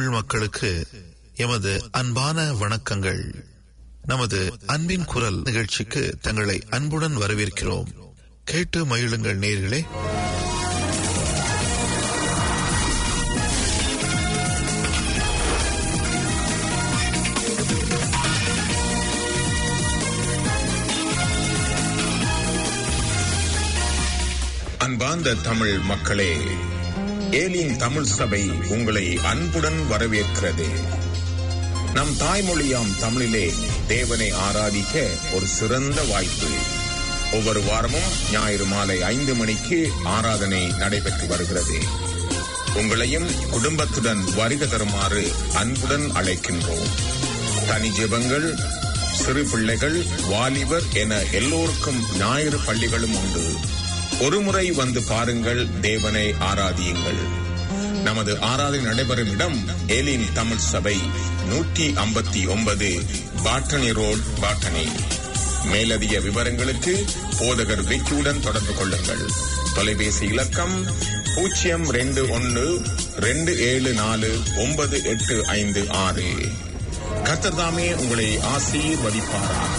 தமிழ் மக்களுக்கு எமது அன்பான வணக்கங்கள் நமது அன்பின் குரல் நிகழ்ச்சிக்கு தங்களை அன்புடன் வரவேற்கிறோம் கேட்டு மகிழுங்கள் நேர்களே அன்பார்ந்த தமிழ் மக்களே ஏலின் தமிழ் சபை உங்களை அன்புடன் வரவேற்கிறது நம் தாய்மொழியாம் தமிழிலே தேவனை ஆராதிக்க ஒரு சிறந்த வாய்ப்பு ஒவ்வொரு வாரமும் ஞாயிறு மாலை ஐந்து மணிக்கு ஆராதனை நடைபெற்று வருகிறது உங்களையும் குடும்பத்துடன் வருக தருமாறு அன்புடன் அழைக்கின்றோம் தனி ஜெபங்கள் சிறு பிள்ளைகள் வாலிபர் என எல்லோருக்கும் ஞாயிறு பள்ளிகளும் உண்டு ஒருமுறை வந்து பாருங்கள் தேவனை ஆராதியுங்கள் நமது ஆராதனை நடைபெறும் இடம் ஏலின் தமிழ் சபை நூற்றி ஐம்பத்தி ஒன்பது பாட்டனி ரோட் பாட்டனி மேலதிக விவரங்களுக்கு போதகர் விக்கியுடன் தொடர்பு கொள்ளுங்கள் தொலைபேசி இலக்கம் பூஜ்ஜியம் ரெண்டு ஒன்று ரெண்டு ஏழு நாலு ஒன்பது எட்டு ஐந்து ஆறு கர்த்தர்தாமே உங்களை ஆசீர்வதிப்பாராக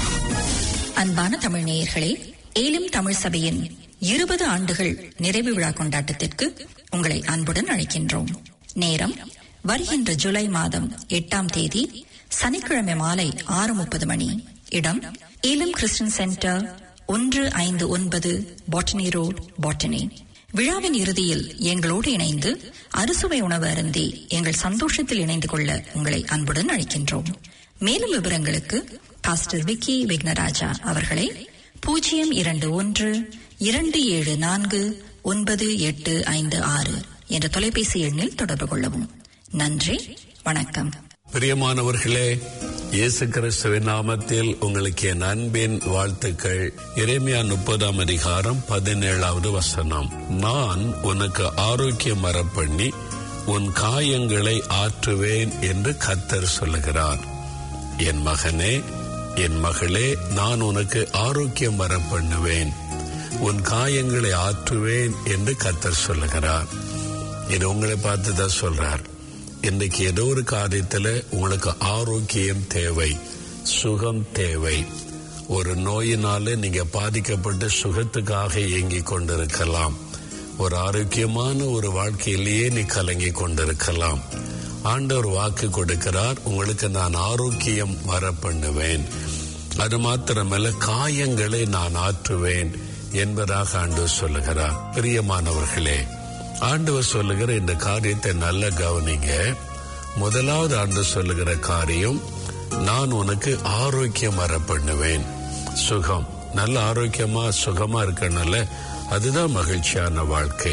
அன்பான தமிழ் நேயர்களே ஏலும் தமிழ் சபையின் இருபது ஆண்டுகள் நிறைவு விழா கொண்டாட்டத்திற்கு உங்களை அன்புடன் அழைக்கின்றோம் நேரம் வருகின்ற ஜூலை மாதம் எட்டாம் தேதி சனிக்கிழமை மாலை ஆறு முப்பது மணி இடம் ஏலம் கிறிஸ்டியன் சென்டர் ஒன்று ஐந்து ஒன்பது பாட்டனி ரோட் பாட்டனி விழாவின் இறுதியில் எங்களோடு இணைந்து அறுசுவை உணவு அருந்தி எங்கள் சந்தோஷத்தில் இணைந்து கொள்ள உங்களை அன்புடன் அழைக்கின்றோம் மேலும் விவரங்களுக்கு பாஸ்டர் விக்கி விக்னராஜா அவர்களை பூஜ்ஜியம் இரண்டு ஒன்று இரண்டு ஏழு நான்கு ஒன்பது எட்டு ஐந்து ஆறு என்ற தொலைபேசி எண்ணில் தொடர்பு கொள்ளவும் நன்றி வணக்கம் பிரியமானவர்களே இயேசு கிறிஸ்துவின் நாமத்தில் உங்களுக்கு என் அன்பின் வாழ்த்துக்கள் இறைமையா முப்பதாம் அதிகாரம் பதினேழாவது வசனம் நான் உனக்கு ஆரோக்கியம் வரப்பண்ணி உன் காயங்களை ஆற்றுவேன் என்று கத்தர் சொல்லுகிறார் என் மகனே என் மகளே நான் உனக்கு ஆரோக்கியம் வர பண்ணுவேன் உன் காயங்களை ஆற்றுவேன் என்று கத்தர் சொல்லுகிறார் இது உங்களை பார்த்து தான் சொல்றார் இன்றைக்கு ஏதோ ஒரு காரியத்துல உங்களுக்கு ஆரோக்கியம் தேவை சுகம் தேவை ஒரு நோயினால நீங்க பாதிக்கப்பட்டு சுகத்துக்காக இயங்கிக் கொண்டிருக்கலாம் ஒரு ஆரோக்கியமான ஒரு வாழ்க்கையிலேயே நீ கலங்கி கொண்டிருக்கலாம் ஆண்டவர் வாக்கு கொடுக்கிறார் உங்களுக்கு நான் ஆரோக்கியம் வர பண்ணுவேன் அது மாத்திரமல்ல காயங்களை நான் ஆற்றுவேன் என்பதாக ஆண்டவர் சொல்லுகிறார் பிரியமானவர்களே ஆண்டவர் சொல்லுகிற இந்த காரியத்தை நல்ல கவனிங்க முதலாவது ஆண்டு சொல்லுகிற காரியம் நான் உனக்கு ஆரோக்கியம் வர பண்ணுவேன் சுகம் நல்ல ஆரோக்கியமா சுகமா இருக்கனால அதுதான் மகிழ்ச்சியான வாழ்க்கை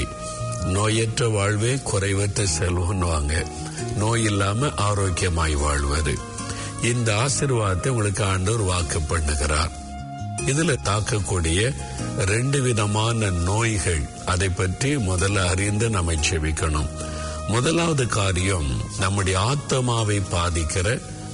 நோயற்ற வாழ்வே குறைவற்ற செல்வம்னுவாங்க நோய் இல்லாம ஆரோக்கியமாய் வாழ்வது இந்த ஆசிர்வாதத்தை உங்களுக்கு ஆண்டவர் வாக்கு பண்ணுகிறார் இதுல தாக்கக்கூடிய ரெண்டு விதமான நோய்கள் அதை பற்றி முதல்ல அறிந்து நம்ம செவிக்கணும் முதலாவது காரியம் நம்முடைய ஆத்மாவை பாதிக்கிற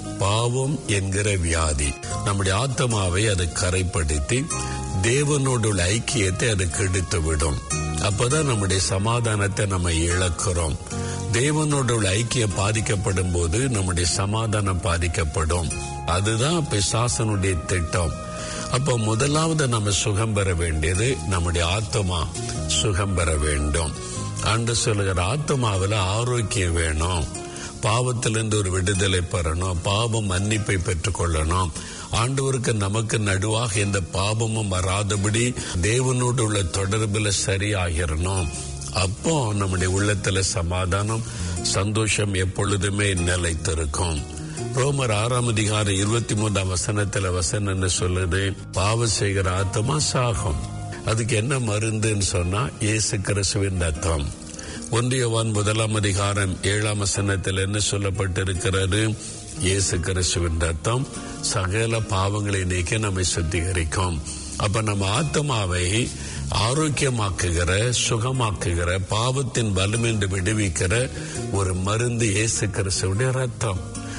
பாவம் என்கிற வியாதி நம்முடைய ஆத்மாவை அது கரைப்படுத்தி தேவனோடு உள்ள ஐக்கியத்தை அது கெடுத்து விடும் அப்பதான் நம்முடைய சமாதானத்தை நம்ம இழக்கிறோம் தேவனோடு உள்ள ஐக்கியம் பாதிக்கப்படும் போது நம்முடைய சமாதானம் பாதிக்கப்படும் அதுதான் பிசாசனுடைய திட்டம் அப்ப முதலாவது நம்ம சுகம் பெற வேண்டியது நம்முடைய ஆத்மா சுகம் பெற வேண்டும் ஆண்டு சொல்லுகிற ஆத்மாவில் ஆரோக்கியம் வேணும் பாவத்திலிருந்து ஒரு விடுதலை பெறணும் பாவம் மன்னிப்பை பெற்றுக்கொள்ளணும் ஆண்டவருக்கு நமக்கு நடுவாக எந்த பாவமும் வராதபடி தேவனோடு உள்ள தொடர்புல சரியாகிடணும் அப்போ நம்முடைய உள்ளத்துல சமாதானம் சந்தோஷம் எப்பொழுதுமே நிலைத்திருக்கும் ரோமர் ஆறாம் அதிகாரம் இருபத்தி மூன்றாம் வசனத்துல வசனம் என்ன சொல்லுது பாவம் செய்கிற ஆத்மா சாகும் அதுக்கு என்ன மருந்துன்னு சொன்னா இயேசு கிறிஸ்துவின் ரத்தம் ஒன்றியவான் முதலாம் அதிகாரம் ஏழாம் வசனத்தில் என்ன சொல்லப்பட்டிருக்கிறது இயேசு கிறிஸ்துவின் ரத்தம் சகல பாவங்களை நீக்க நம்மை சுத்திகரிக்கும் அப்ப நம்ம ஆத்மாவை ஆரோக்கியமாக்குகிற சுகமாக்குகிற பாவத்தின் பலமின்றி விடுவிக்கிற ஒரு மருந்து இயேசு கிறிஸ்துடைய ரத்தம்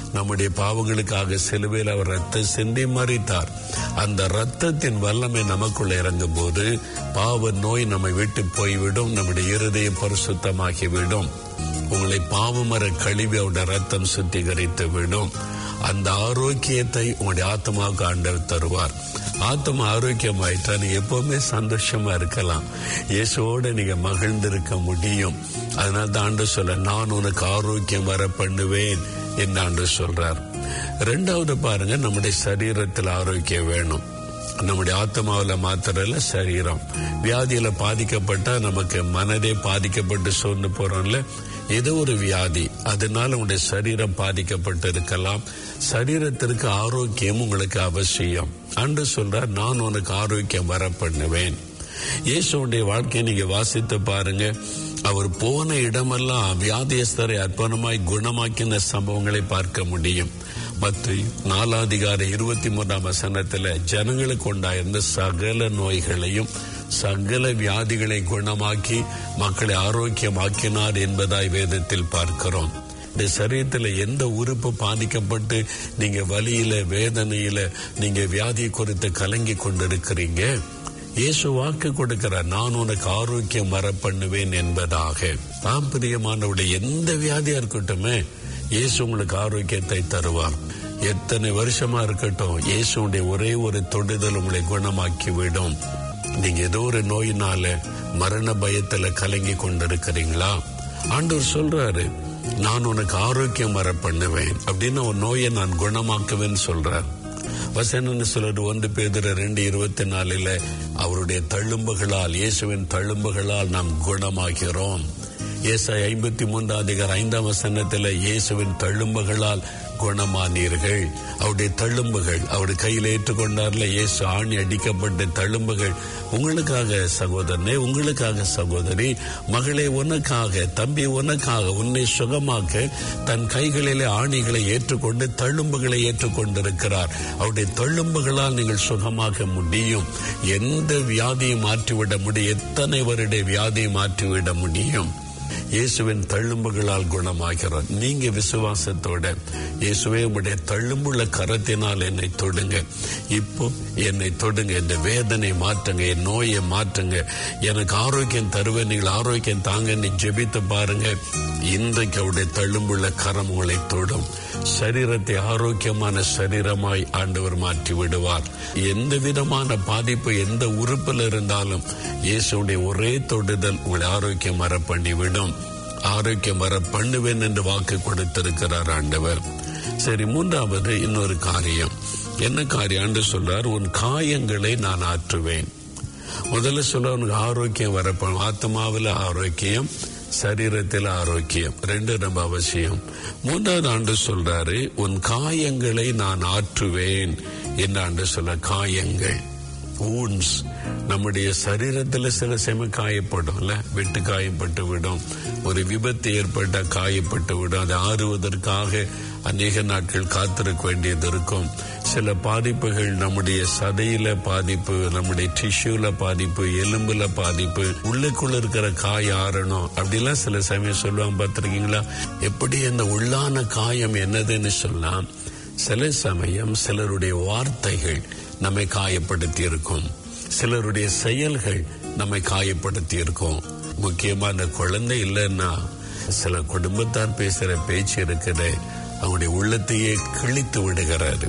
நம்முடைய பாவங்களுக்காக சிலுவையில் அவர் ரத்த சிந்தி மறித்தார் அந்த ரத்தத்தின் வல்லமை நமக்குள்ள இறங்கும் போது பாவ நோய் நம்மை விட்டு போய்விடும் நம்முடைய இருதயம் பரிசுத்தமாகிவிடும் உங்களை பாவமர கழிவு அவருடைய ரத்தம் சுத்திகரித்து விடும் அந்த ஆரோக்கியத்தை உங்களுடைய ஆத்மாவுக்கு ஆண்டவர் தருவார் ஆத்மா ஆரோக்கியமாயிட்டா நீங்க எப்பவுமே சந்தோஷமா இருக்கலாம் இயேசுவோட நீங்க மகிழ்ந்திருக்க முடியும் அதனால தான் ஆண்டு சொல்ல நான் உனக்கு ஆரோக்கியம் வர பண்ணுவேன் என்று ஆண்டு சொல்றார் ரெண்டாவது பாருங்க நம்முடைய சரீரத்தில் ஆரோக்கியம் வேணும் நம்முடைய ஆத்மாவில் மாத்திரல சரீரம் வியாதியில பாதிக்கப்பட்டா நமக்கு மனதே பாதிக்கப்பட்டு சோர்ந்து போறோம்ல ஏதோ ஒரு வியாதி அதனால உங்களுடைய சரீரம் பாதிக்கப்பட்டு இருக்கலாம் சரீரத்திற்கு ஆரோக்கியம் உங்களுக்கு அவசியம் அன்று சொல்றார் நான் உனக்கு ஆரோக்கியம் வர பண்ணுவேன் இயேசுடைய வாழ்க்கையை நீங்க வாசித்து பாருங்க அவர் போன இடமெல்லாம் வியாதியஸ்தரை அற்புதமாய் குணமாக்கின சம்பவங்களை பார்க்க முடியும் மற்ற நாலாதிகார இருபத்தி மூன்றாம் வசனத்துல ஜனங்களுக்கு உண்டாயிருந்த சகல நோய்களையும் சகல வியாதிகளை குணமாக்கி மக்களை ஆரோக்கியமாக்கினார் என்பதாய் வேதத்தில் பார்க்கிறோம் இந்த சரீரத்தில் எந்த உறுப்பு பாதிக்கப்பட்டு நீங்க வலியில வேதனையில நீங்க வியாதியை குறித்து கலங்கி கொண்டிருக்கிறீங்க இயேசு வாக்கு கொடுக்கிறார் நான் உனக்கு ஆரோக்கியம் வர பண்ணுவேன் என்பதாக தாம் பிரியமானவுடைய எந்த வியாதியா இருக்கட்டுமே இயேசு உங்களுக்கு ஆரோக்கியத்தை தருவார் எத்தனை வருஷமா இருக்கட்டும் இயேசுடைய ஒரே ஒரு தொடுதல் உங்களை குணமாக்கி விடும் நீங்க ஏதோ ஒரு நோயினால மரண பயத்துல கலங்கி கொண்டிருக்கிறீங்களா ஆண்டவர் சொல்றாரு நான் உனக்கு ஆரோக்கியம் வர பண்ணுவேன் அப்படின்னு ஒரு நோயை நான் குணமாக்குவேன் சொல்றார் வசனன்னு சொல்றது ஒன்று பேதர ரெண்டு இருபத்தி நாலுல அவருடைய தழும்புகளால் இயேசுவின் தழும்புகளால் நாம் குணமாகிறோம் ஏசை ஐம்பத்தி மூன்றாம் அதிகார ஐந்தாம் வசனத்துல இயேசுவின் தழும்புகளால் குணமானீர்கள் அவருடைய தழும்புகள் அவர் கையில் ஏற்றுக்கொண்டார்ல இயேசு ஆணி அடிக்கப்பட்ட தழும்புகள் உங்களுக்காக சகோதரனே உங்களுக்காக சகோதரி மகளே உனக்காக தம்பி உனக்காக உன்னை சுகமாக்க தன் கைகளிலே ஆணிகளை ஏற்றுக்கொண்டு தழும்புகளை ஏற்றுக்கொண்டிருக்கிறார் அவருடைய தழும்புகளால் நீங்கள் சுகமாக முடியும் எந்த வியாதியை மாற்றிவிட முடியும் எத்தனை வருட வியாதியை மாற்றிவிட முடியும் இயேசுவின் தழும்புகளால் குணமாகிறார் நீங்க விசுவாசத்தோட இயேசுவே உடைய தழும்புள்ள கரத்தினால் என்னை தொடுங்க இப்போ என்னை தொடுங்க இந்த வேதனை மாற்றுங்க என் நோயை மாற்றுங்க எனக்கு ஆரோக்கியம் தருவேன் நீங்கள் ஆரோக்கியம் தாங்க நீ ஜெபித்து பாருங்க இன்றைக்கு அவருடைய தழும்புள்ள கரம் உங்களை தொடும் சரீரத்தை ஆரோக்கியமான சரீரமாய் ஆண்டவர் மாற்றி விடுவார் எந்த விதமான பாதிப்பு எந்த உறுப்பில் இருந்தாலும் இயேசுடைய ஒரே தொடுதல் உங்களை ஆரோக்கியம் வர பண்ணிவிடும் ஆரோக்கியம் வர பண்ணுவேன் என்று வாக்கு கொடுத்திருக்கிறார் ஆண்டவர் சரி மூன்றாவது இன்னொரு காரியம் என்ன காரியம் ஆண்டு சொல்றார் உன் காயங்களை நான் ஆற்றுவேன் முதல்ல சொல்ல உனக்கு ஆரோக்கியம் வர ஆத்மாவில் ஆரோக்கியம் சரீரத்தில் ஆரோக்கியம் ரெண்டு ரொம்ப அவசியம் மூன்றாவது ஆண்டு சொல்றாரு உன் காயங்களை நான் ஆற்றுவேன் என்று ஆண்டு சொல்ல காயங்கள் ஊன்ஸ் நம்முடைய சரீரத்தில் சில செம காயப்படும்ல வெட்டு காயப்பட்டு விடும் ஒரு விபத்து ஏற்பட்ட காயப்பட்டு விடும் அதை ஆறுவதற்காக அநேக நாட்கள் காத்திருக்க வேண்டியது இருக்கும் சில பாதிப்புகள் நம்முடைய சதையில பாதிப்பு நம்முடைய டிஷ்யூல பாதிப்பு எலும்புல பாதிப்பு உள்ளுக்குள்ள இருக்கிற காய் ஆறணும் அப்படிலாம் சில சமயம் சொல்லுவாங்க பார்த்திருக்கீங்களா எப்படி அந்த உள்ளான காயம் என்னதுன்னு சொல்லலாம் சில சமயம் சிலருடைய வார்த்தைகள் நம்மை காயப்படுத்தி இருக்கும் சிலருடைய செயல்கள் நம்மை காயப்படுத்தி இருக்கும் முக்கியமா அந்த குழந்தை இல்லைன்னா சில குடும்பத்தார் பேசுற பேச்சு இருக்குது அவங்களுடைய உள்ளத்தையே கிழித்து விடுகிறாரு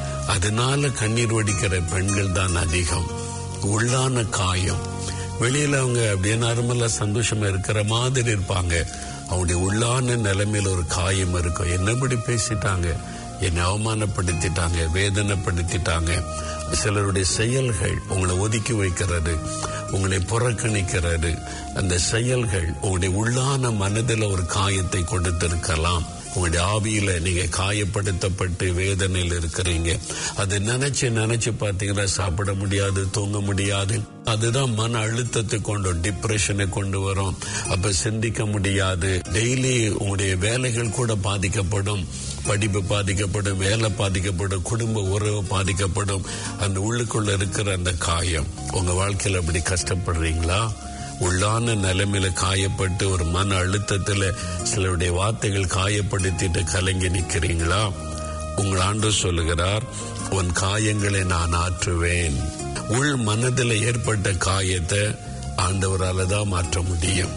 அதனால கண்ணீர் வடிக்கிற பெண்கள் தான் அதிகம் உள்ளான காயம் வெளியில அவங்க அப்படியே நார்மலா சந்தோஷமா இருக்கிற மாதிரி இருப்பாங்க அவங்களுடைய உள்ளான நிலைமையில ஒரு காயம் இருக்கும் என்னபடி பேசிட்டாங்க என்னை அவமானப்படுத்திட்டாங்க வேதனைப்படுத்திட்டாங்க சிலருடைய செயல்கள் உங்களை ஒதுக்கி வைக்கிறது உங்களை புறக்கணிக்கிறது அந்த செயல்கள் உங்களுடைய உள்ளான மனதில் ஒரு காயத்தை கொடுத்திருக்கலாம் உங்களுடைய ஆவியில நீங்க காயப்படுத்தப்பட்டு வேதனையில் இருக்கிறீங்க அதை நினைச்சு நினைச்சு பாத்தீங்கன்னா சாப்பிட முடியாது தூங்க முடியாது அதுதான் மன அழுத்தத்தை கொண்டு டிப்ரெஷனை கொண்டு வரும் அப்ப சிந்திக்க முடியாது டெய்லி உங்களுடைய வேலைகள் கூட பாதிக்கப்படும் படிப்பு பாதிக்கப்படும் வேலை பாதிக்கப்படும் குடும்ப உறவு பாதிக்கப்படும் அந்த உள்ளுக்குள்ள இருக்கிற அந்த காயம் உங்க வாழ்க்கையில அப்படி கஷ்டப்படுறீங்களா உள்ளான நிலைமையில காயப்பட்டு ஒரு மன அழுத்தத்துல சிலருடைய வார்த்தைகள் காயப்படுத்திட்டு கலங்கி நிக்கிறீங்களா உங்கள் ஆண்டு சொல்லுகிறார் உன் காயங்களை நான் ஆற்றுவேன் உள் மனதில் ஏற்பட்ட காயத்தை ஆண்டவரால தான் மாற்ற முடியும்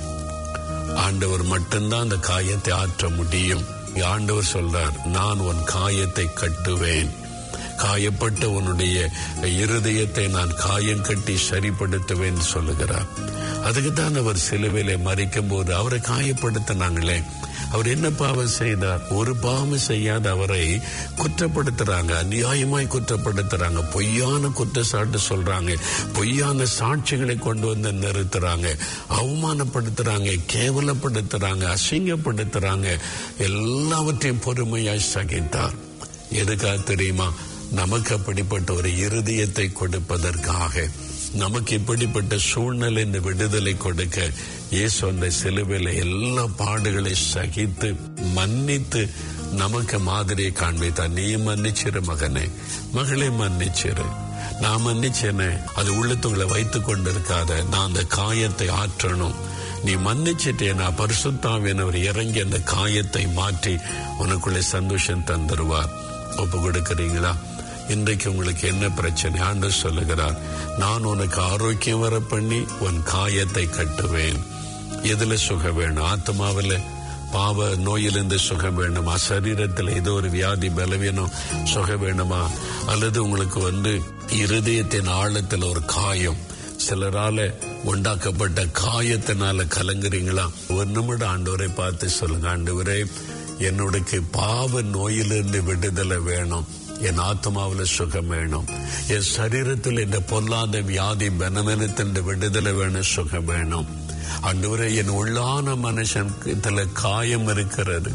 ஆண்டவர் மட்டும்தான் அந்த காயத்தை ஆற்ற முடியும் ஆண்டவர் சொல்றார் நான் உன் காயத்தை கட்டுவேன் காயப்பட்ட உன்னுடைய இருதயத்தை நான் காயம் கட்டி சரிப்படுத்துவேன் சொல்லுகிறார் அதுக்கு தான் அவர் சிலுவையில மறிக்கும் போது அவரை காயப்படுத்தினாங்களே அவர் என்ன பாவம் செய்தார் ஒரு பாவம் செய்யாத அவரை குற்றப்படுத்துறாங்க அநியாயமாய் குற்றப்படுத்துறாங்க பொய்யான குற்றச்சாட்டு சொல்றாங்க பொய்யான சாட்சிகளை கொண்டு வந்து நிறுத்துறாங்க அவமானப்படுத்துறாங்க கேவலப்படுத்துறாங்க அசிங்கப்படுத்துறாங்க எல்லாவற்றையும் பொறுமையாய் சகித்தார் எதுக்காக தெரியுமா நமக்கு அப்படிப்பட்ட ஒரு இருதயத்தை கொடுப்பதற்காக நமக்கு இப்படிப்பட்ட சூழ்நிலை இந்த விடுதலை கொடுக்க இயேசு அந்த சிலுவையில எல்லா பாடுகளை சகித்து மன்னித்து நமக்கு மாதிரியை காண்பித்தார் நீ மன்னிச்சிரு மகனே மகளே மன்னிச்சிரு நான் மன்னிச்சேனே அது உள்ளத்துங்களை வைத்துக் கொண்டிருக்காத நான் அந்த காயத்தை ஆற்றணும் நீ மன்னிச்சிட்டேனா பரிசுத்தாவியனவர் இறங்கி அந்த காயத்தை மாற்றி உனக்குள்ளே சந்தோஷம் தந்துருவார் ஒப்பு கொடுக்கிறீங்களா இன்றைக்கு உங்களுக்கு என்ன பிரச்சனை ஆண்டு சொல்லுகிறார் நான் உனக்கு ஆரோக்கியம் வர பண்ணி உன் காயத்தை கட்டுவேன் எதுல சுகம் வேணும் ஆத்மாவில் பாவ நோயிலிருந்து சுகம் வேணுமா சரீரத்தில் ஏதோ ஒரு வியாதி பலவீனம் சுகம் வேணுமா அல்லது உங்களுக்கு வந்து இருதயத்தின் ஆழத்தில் ஒரு காயம் சிலரால உண்டாக்கப்பட்ட காயத்தினால கலங்குறீங்களா ஒரு நிமிடம் ஆண்டவரை பார்த்து சொல்லுங்க ஆண்டவரே என்னுடைய பாவ நோயிலிருந்து விடுதலை வேணும் என் ஆத்மாவில் சுகம் வேணும் என் சரீரத்தில் இந்த பொல்லாத வியாதி பலவீனத்தின் விடுதலை வேணும் சுகம் வேணும் அன்றுவரை என் உள்ளான மனுஷன் இதுல காயம் இருக்கிறது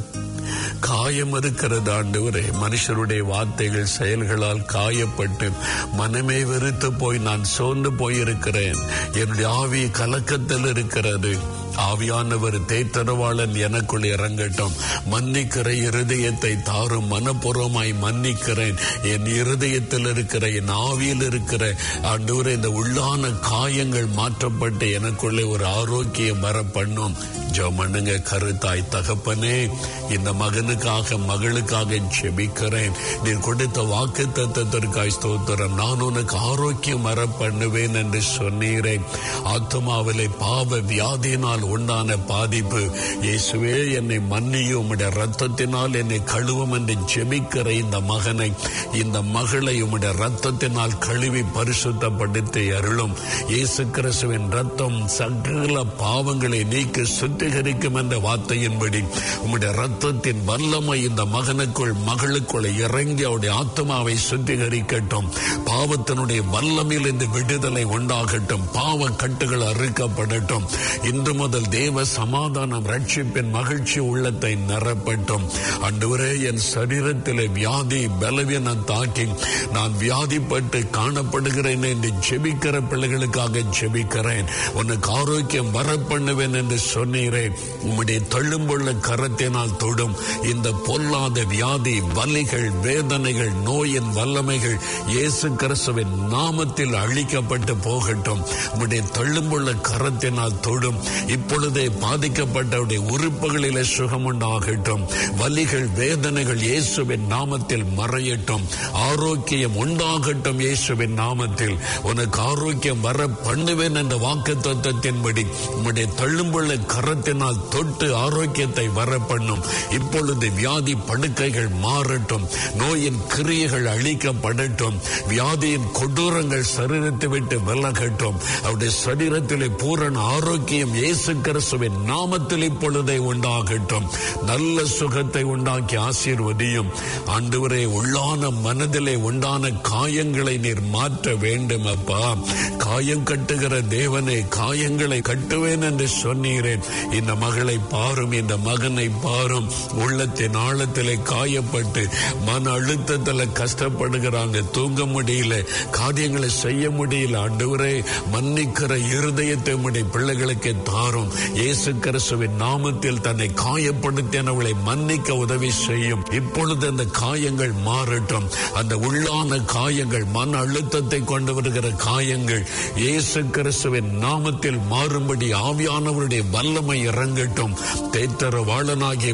காயம் இருக்கிறது ஆண்டவரே மனுஷருடைய வார்த்தைகள் செயல்களால் காயப்பட்டு மனமே வெறுத்து போய் நான் சோர்ந்து போயிருக்கிறேன் என்னுடைய ஆவி கலக்கத்தில் இருக்கிறது ஆவியானவர் தேற்றரவாளன் எனக்குள் இறங்கட்டும் மன்னிக்கிற இருதயத்தை தாரும் மனப்பூர்வமாய் மன்னிக்கிறேன் என் இருதயத்தில் இருக்கிற என் ஆவியில் இருக்கிற ஆண்டவரே இந்த உள்ளான காயங்கள் மாற்றப்பட்டு எனக்குள்ளே ஒரு ஆரோக்கியம் வர பண்ணும் ஜோமண்ணுங்க கருத்தாய் தகப்பனே இந்த மகனுக்காக மகளுக்காக செபிக்கிறேன் நீர் கொடுத்த வாக்கு தத்துவத்திற்காய் ஸ்தோத்திரம் நான் உனக்கு ஆரோக்கியம் வர பண்ணுவேன் என்று சொன்னீரேன் ஆத்மாவிலே பாவ வியாதியினால் உண்டான பாதிப்பு இயேசுவே என்னை மன்னியும் உம்முடைய ரத்தத்தினால் என்னை கழுவும் என்று ஜெபிக்கிற இந்த மகனை இந்த மகளை உம்முடைய ரத்தத்தினால் கழுவி பரிசுத்தப்படுத்தி அருளும் இயேசு கிறிஸ்துவின் ரத்தம் சகல பாவங்களை நீக்கி சுத்திகரிக்கும் என்ற வார்த்தையின்படி உம்முடைய ரத்தத்தின் வல்லமை இந்த மகனுக்குள் மகளுக்குள் இறங்கி அவருடைய ஆத்மாவை சுத்திகரிக்கட்டும் பாவத்தினுடைய வல்லமையில் இந்த விடுதலை உண்டாகட்டும் பாவ கட்டுகள் அறுக்கப்படட்டும் இன்று முதல் தேவ சமாதானம் ரட்சிப்பின் மகிழ்ச்சி உள்ளத்தை நிரப்பட்டும் அன்றுவரே என் சரீரத்திலே வியாதி பலவீனம் தாக்கி நான் வியாதிப்பட்டு காணப்படுகிறேன் என்று ஜெபிக்கிற பிள்ளைகளுக்காக ஜெபிக்கிறேன் உனக்கு ஆரோக்கியம் வர பண்ணுவேன் என்று சொன்னீரேன் உம்முடைய தள்ளும்புள்ள கரத்தினால் தொடும் இந்த பொல்லாத வியாதி வலிகள் வேதனைகள் நோயின் வல்லமைகள் இயேசு கிறிஸ்துவின் நாமத்தில் அழிக்கப்பட்டு போகட்டும் உம்முடைய தள்ளும்புள்ள கரத்தினால் தொடும் இப்பொழுதே பாதிக்கப்பட்டவருடைய உறுப்புகளிலே சுகம் உண்டாகட்டும் வலிகள் வேதனைகள் இயேசுவின் நாமத்தில் மறையட்டும் ஆரோக்கியம் உண்டாகட்டும் இயேசுவின் நாமத்தில் உனக்கு ஆரோக்கியம் வர பண்ணுவேன் என்ற வாக்கு தத்துவத்தின்படி உம்முடைய தள்ளும்புள்ள கரத்தினால் தொட்டு ஆரோக்கியத்தை வர பண்ணும் இப்பொழுது வியாதி படுக்கைகள் மாறட்டும் நோயின் கிரியைகள் அழிக்கப்படட்டும் வியாதியின் கொடூரங்கள் சரீரத்தை விட்டு விலகட்டும் அவருடைய சரீரத்திலே பூரண ஆரோக்கியம் இயேசு கிறிஸ்துவின் நாமத்தில் இப்பொழுதே உண்டாகட்டும் நல்ல சுகத்தை உண்டாக்கி ஆசீர்வதியும் ஆண்டவரே உள்ளான மனதிலே உண்டான காயங்களை நீர் மாற்ற வேண்டும் அப்பா காயம் கட்டுகிற தேவனை காயங்களை கட்டுவேன் என்று சொன்னீரேன் இந்த மகளை பாரும் இந்த மகனை பாரும் உள்ளத்தின் ஆழத்திலே காயப்பட்டு மன அழுத்தத்துல கஷ்டப்படுகிறாங்க தூங்க முடியல காரியங்களை செய்ய முடியல ஆண்டவரே மன்னிக்கிற இருதயத்தை உடைய பிள்ளைகளுக்கு தாரும் இயேசு கிறிஸ்துவின் நாமத்தில் தன்னை காயப்படுத்தினவளை மன்னிக்க உதவி செய்யும் இப்பொழுது அந்த காயங்கள் மாறட்டும் அந்த உள்ளான காயங்கள் மன அழுத்தத்தை கொண்டு வருகிற காயங்கள் இயேசு கிறிஸ்துவின் நாமத்தில் மாறும்படி ஆவியானவருடைய வல்லமை இறங்கட்டும் தேற்றர வாழனாகிய பரிசு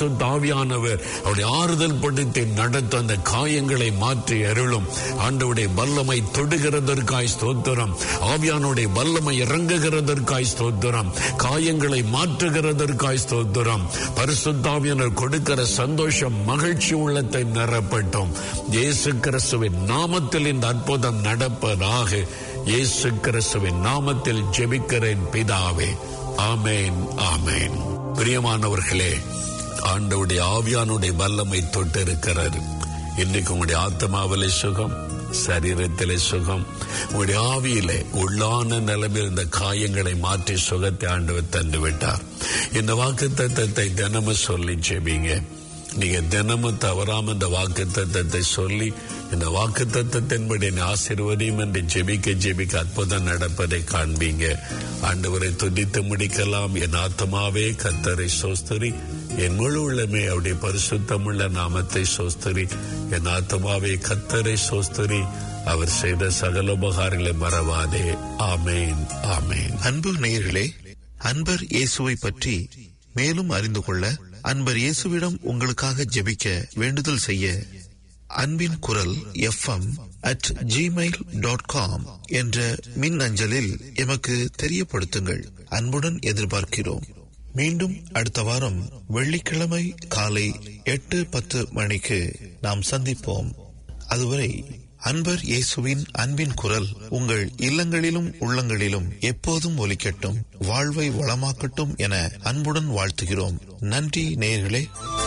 தாவியானவர் அவருடைய ஆறுதல் படுத்தி நடத்த அந்த காயங்களை மாற்றி அருளும் ஆண்டவுடைய வல்லமை தொடுகிறதற்காய் ஸ்தோத்திரம் ஆவியானுடைய வல்லமை இறங்குகிறதற்காய் ஸ்தோத்திரம் காயங்களை மாற்றுகிறதற்காய் ஸ்தோத்திரம் பரிசுத்தாவியனர் கொடுக்கிற சந்தோஷம் மகிழ்ச்சி உள்ளத்தை நிரப்பட்டும் இயேசு கிறிஸ்துவின் நாமத்தில் இந்த அற்புதம் நடப்பதாக இயேசு கிறிஸ்துவின் நாமத்தில் ஜெபிக்கிறேன் பிதாவே ஆமேன் ஆமேன் பிரியமானவர்களே ஆண்டவுடைய ஆவியானுடைய வல்லமை தொட்டு இருக்கிறார் இன்னைக்கு உங்களுடைய ஆத்மாவிலே சுகம் சரீரத்திலே சுகம் உங்களுடைய ஆவியிலே உள்ளான நிலைமையில் இருந்த காயங்களை மாற்றி சுகத்தை ஆண்டவர் தந்து விட்டார் இந்த வாக்கு தத்தத்தை தினமும் சொல்லி ஜெபிங்க நீங்க தினமும் தவறாம இந்த வாக்கு தத்தத்தை சொல்லி இந்த வாக்கு தத்தத்தின்படி என்னை ஆசீர்வதியும் என்று ஜெபிக்க ஜெபிக்க அற்புதம் நடப்பதை காண்பீங்க ஆண்டவரை துதித்து முடிக்கலாம் என் ஆத்மாவே கத்தரை சோஸ்தரி என் முழு உள்ளமே அவருடைய பரிசுத்தமுள்ள நாமத்தை சோஸ்தரி என் ஆத்மாவே கத்தரை சோஸ்தரி அவர் செய்த சகல உபகாரங்களை மறவாதே ஆமேன் ஆமேன் அன்பு நேயர்களே அன்பர் இயேசுவை பற்றி மேலும் அறிந்து கொள்ள அன்பர் இயேசுவிடம் உங்களுக்காக ஜெபிக்க வேண்டுதல் செய்ய அன்பின் குரல் FM at Gmail dot com என்ற மின் அஞ்சலில் எமக்கு தெரியப்படுத்துங்கள் அன்புடன் எதிர்பார்க்கிறோம் மீண்டும் அடுத்த வாரம் வெள்ளிக்கிழமை காலை எட்டு பத்து மணிக்கு நாம் சந்திப்போம் அதுவரை அன்பர் இயேசுவின் அன்பின் குரல் உங்கள் இல்லங்களிலும் உள்ளங்களிலும் எப்போதும் ஒலிக்கட்டும் வாழ்வை வளமாக்கட்டும் என அன்புடன் வாழ்த்துகிறோம் நன்றி நேயர்களே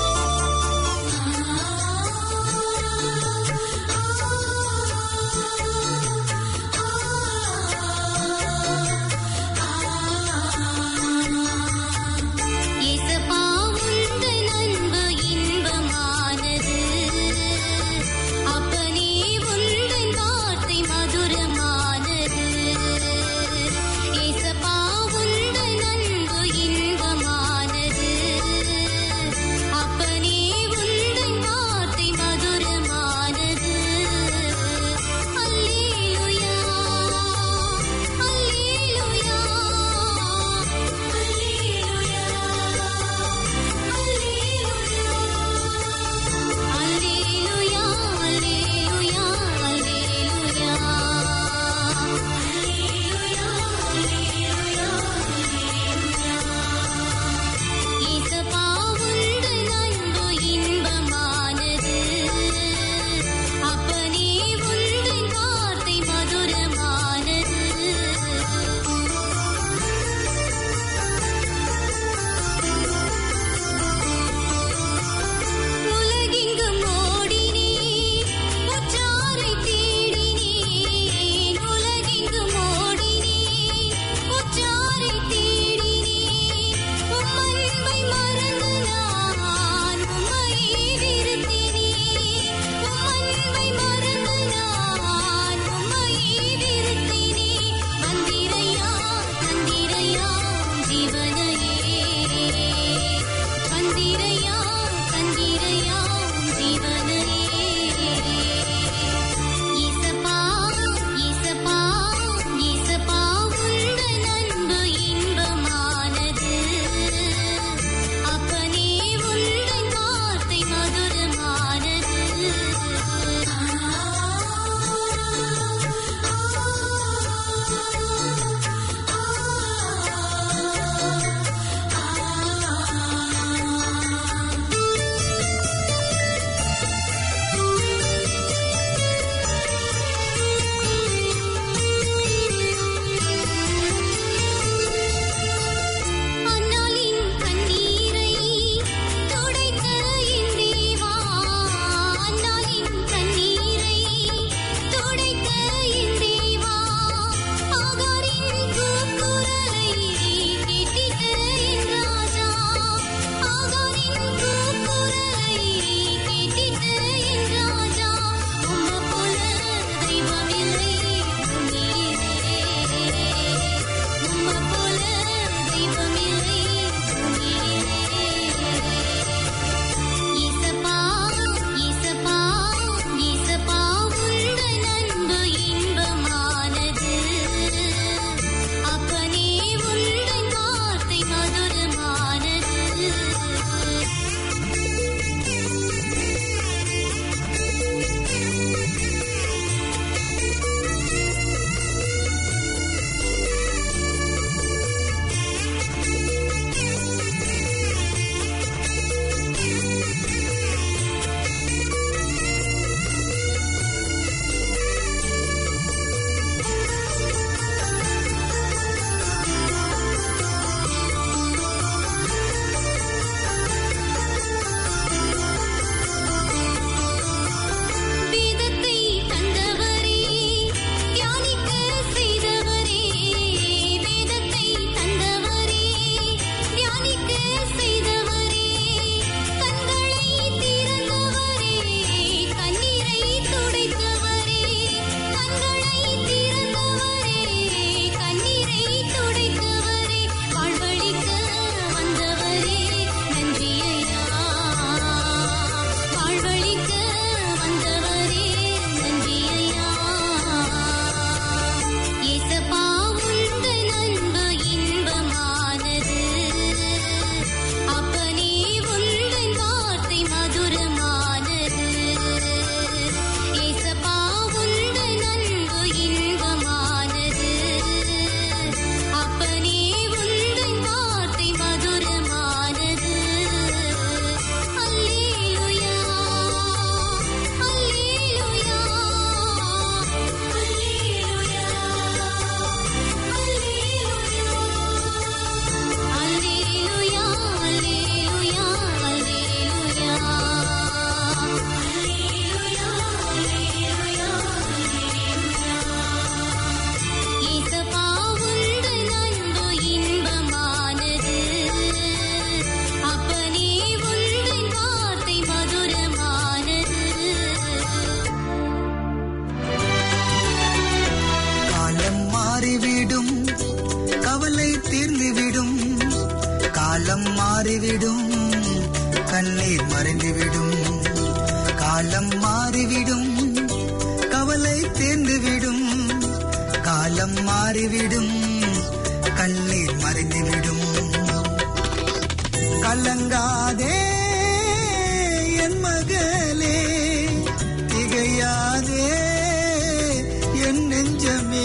இயேசுப்பா உந்தன் அன்பு இன்பமானது அப்பனே உந்தன் வார்த்தை மதுரமானது இயேசுப்பா உந்தன் அன்பு இன்பமானது மாறிவிடும் கண்ணீர் மறைந்துவிடும் காலம் மாறிவிடும் கவலை தேர்ந்துவிடும் காலம் மாறிவிடும் கண்ணீர் மறைந்துவிடும் கலங்காதே என் மகளே திகையாதே என் நெஞ்சமே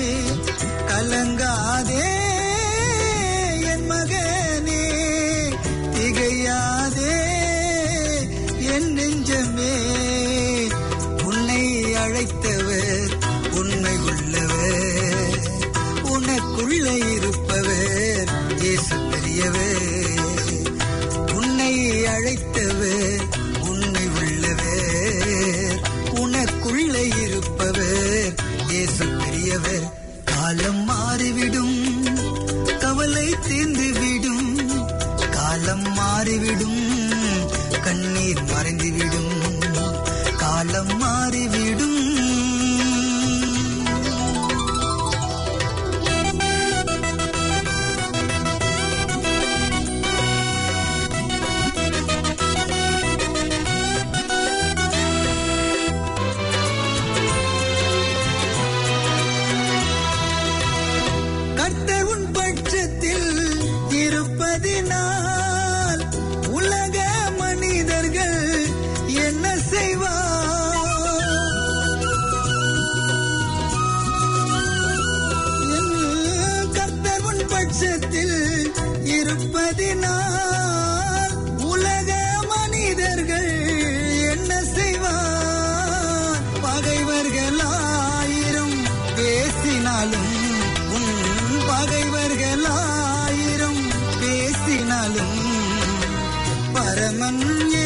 கலங்காதே என் மகனே திகையாதே என் நெஞ்சமே உன்னை அழைத்தவர் உண்மை உள்ளவர் உனக்குள்ள இருப்பவர் இயேசு பெரியவர் உன்னை அழைத்தவர் உண்மை உள்ளவர் உனக்குள்ள இருப்பவர் இயேசு பெரியவர் காலம் மாறிவிடும் கவலை தீர்ந்துவிடும் காலம் மாறிவிடும் கண்ணீர் மறைந்துவிடும் காலம் மாறிவிடும் கர்த்தர் உன் பட்சத்தில் இருப்பதினால் உலக மனிதர்கள் என்ன செய்வார் கர்த்தர் உன் பட்சத்தில் இருப்பதினால் உலக மனிதர்கள் என்ன செய்வார் பகைவர்களாயிரம் பேசினாலும் உன் பகைவர்களாயிரம் பேசினாலும் பரமன்